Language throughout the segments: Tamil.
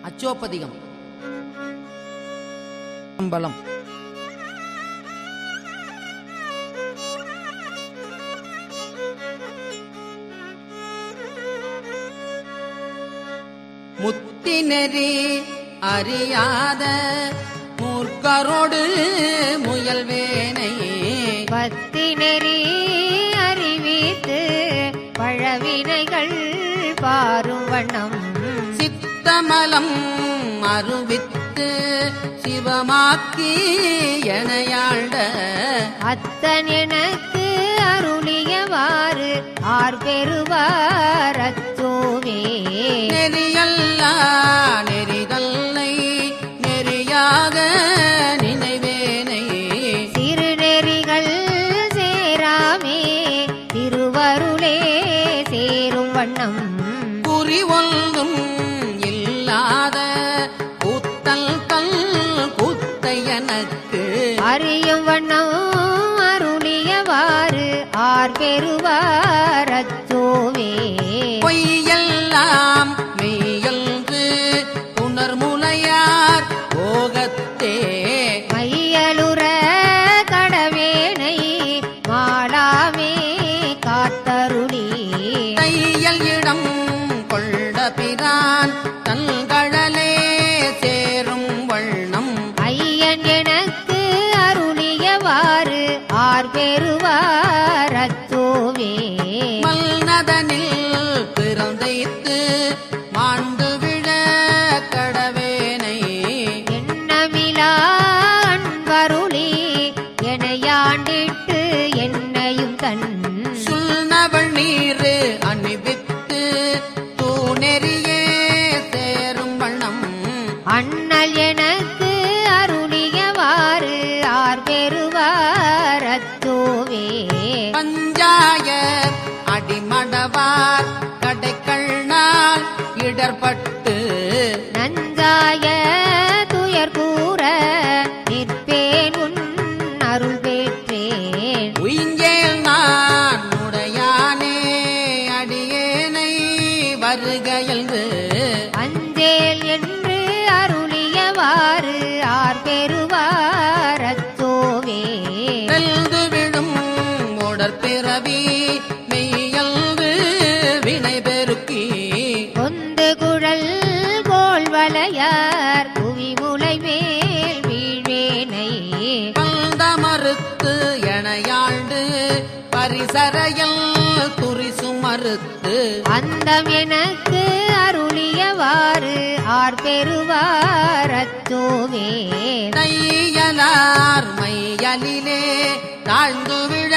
அச்சோப்பதிகம் பலம் முத்தினெறி அறியாத மூர்க்கரோடு முயல்வேனை பத்தி நெறி அறிவித்து பழவினைகள் பாரும் வண்ணம் சித்தமலம் அருவித்து சிவமாக்கி எனையாண்ட அத்தன் எனக்கு அருளியவாறு ஆர் பெறுவார் அச்சோவே நெறியல்லா நெறிதல்லை நெறியாக நினைவேனை சிறுநெறிகள் சேராமே திருவருளே சேரும் வண்ணம் குறி ஒன்றும் இல்லாத கூத்தல் கல் கூத்தை எனக்கு அறியும் வண்ணம் அருளியவாறு ஆர் பெறுவார் அச்சோவே பொய்யெல்லாம் மெய்யன்று புனர்முலையார் போகத்தே மையலுற கடவேனை மாளாமே காத்தருளி தையல் இடம் கொண்ட பிரான் தன்கழலே சேரும் வண்ணம் ஐயன் எனக்கு அருளியவாறு ஆர் பெறுவார் அச்சோவே மல்நதனில் பிறந்தைத்து மாண்டு விழ கடவேனை எண்ணமிலா அன்பருளி எனையாண்டிட்டு என்னையும் தன் சுல்நவள் நீர் அணிவித்து தூணெறியே சேரும் வண்ணம் அண்ணல் எனக்கு அருளியவாறு ஆர் பெறுவார் அச்சோவே பஞ்சாய அடிமடவார் கடைக்கண்ணால் இடர்பட்டு நஞ்சாய துயர் கூற நிற்பேன் உன் அருள் பெற்றேன் உயிஞ்சேல் நான் உடையானே அடியேனை வருகையல்து அஞ்சேல் என்று அருளியவாறு ஆர் பெறுவார் அச்சோவே வெல்து விடும் உடற்பிறவி மெய்யல்து வினை பெருக்கி கொந்து குழல் கோல் வளையார் குவி முலை மேல் வீழ்வேனை பல்த மறுத்து எனையாண்டு பரிசரையில் துரிசு மறுத்து அந்தம் எனக்கு அருளியவாறு ஆர் பெறுவார் அச்சோவே தையலார் மையலிலே தாழ்ந்து விழ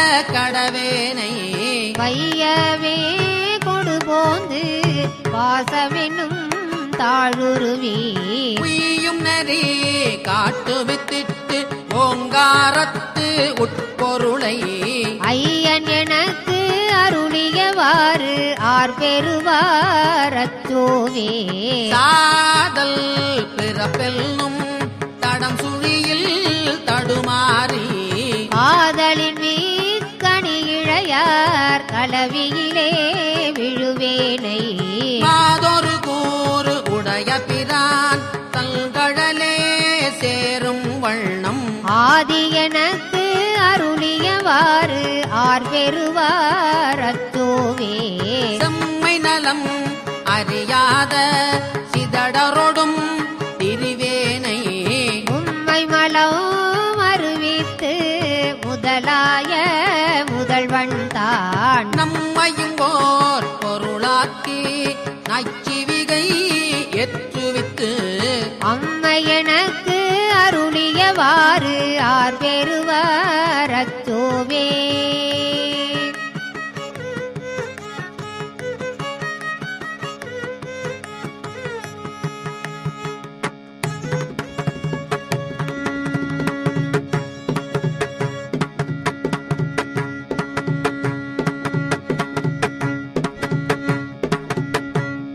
கடவேனை வையவே கொடு போந்து பாசமென்னும் தாழுருவி உய்யும் நெறி காட்டுவித்திட்டு ஓங்காரத்து உட்பொருளை ஐயன் எனக்கு அருளியவாறு ஆர் பெறுவார் அச்சோவே சாதல் பிறப்பெல்லும் தடம் சுழியில் தடுமாறி ஆதலின் மீக்கணி இழையார் கலவியிலே விழுவேனை மாதொரு கூறு உடைய பிரான் தங்கடலே சேரும் வண்ணம் ஆதி எனக்கு அருளியவாறு ஆர் பெறுவார் அச்சோவே செம்மை நலம் அறியாத சிதடரொடும் திரிவேனை உம்மை மலம் அறிவித்து முதலாய முதல்வன் தான் நம்மையும் ஓர் பொருளாக்கி நச்சிவிகை எற்றுவித்து அம்மை எனக்கு அருளியவாறு ஆர் பெறுவார் அச்சோவே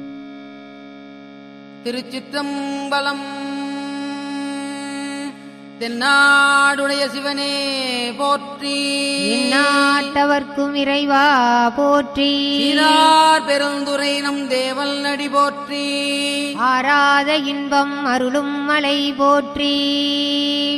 திருச்சிற்றம்பலம் தென்னாடுடைய சிவனே போற்றி இந்நாட்டவர்க்கும் இறைவா போற்றி சீரார் பெருந்துரை நம் தேவல் நடி போற்றி ஆராத இன்பம் அருளும் மலை போற்றி